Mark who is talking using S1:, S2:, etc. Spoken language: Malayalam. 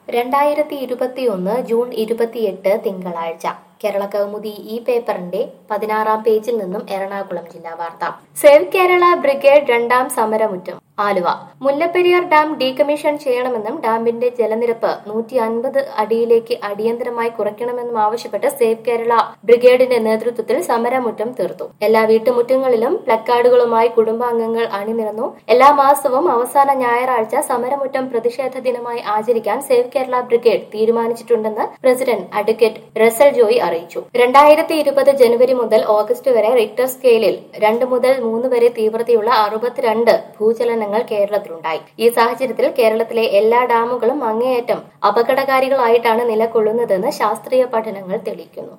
S1: രണ്ടായിരത്തി ഇരുപത്തിയൊന്ന് ജൂൺ ഇരുപത്തിയെട്ട് തിങ്കളാഴ്ച കേരള കൗമുദി ഈ പേപ്പറിന്റെ പതിനാറാം പേജിൽ നിന്നും എറണാകുളം ജില്ലാ വാർത്ത സേവ് കേരള ബ്രിഗേഡ് രണ്ടാം സമരമുറ്റം ആലുവ മുല്ലപ്പെരിയാർ ഡാം ഡീകമ്മീഷൻ ചെയ്യണമെന്നും ഡാമിന്റെ ജലനിരപ്പ് നൂറ്റി അൻപത് അടിയിലേക്ക് അടിയന്തരമായി കുറയ്ക്കണമെന്നും ആവശ്യപ്പെട്ട് സേവ് കേരള ബ്രിഗേഡിന്റെ നേതൃത്വത്തിൽ സമരമുറ്റം തീർത്തു എല്ലാ വീട്ടുമുറ്റങ്ങളിലും പ്ലക്കാർഡുകളുമായി കുടുംബാംഗങ്ങൾ അണിനിരന്നു എല്ലാ മാസവും അവസാന ഞായറാഴ്ച സമരമുറ്റം പ്രതിഷേധ ദിനമായി ആചരിക്കാൻ സേവ് കേരള ബ്രിഗേഡ് തീരുമാനിച്ചിട്ടുണ്ടെന്ന് പ്രസിഡന്റ് അഡ്വക്കേറ്റ് റസൽ ജോയി അറിയിച്ചു രണ്ടായിരത്തി ഇരുപത് ജനുവരി മുതൽ ഓഗസ്റ്റ് വരെ റിക്ടർ സ്കെയിലിൽ രണ്ട് മുതൽ മൂന്ന് വരെ തീവ്രതയുള്ള അറുപത്തിരണ്ട് ഭൂചലനങ്ങൾ കേരളത്തിലുണ്ടായി ഈ സാഹചര്യത്തിൽ കേരളത്തിലെ എല്ലാ ഡാമുകളും അങ്ങേയറ്റം അപകടകാരികളായിട്ടാണ് നിലകൊള്ളുന്നതെന്ന് ശാസ്ത്രീയ പഠനങ്ങൾ തെളിയിക്കുന്നു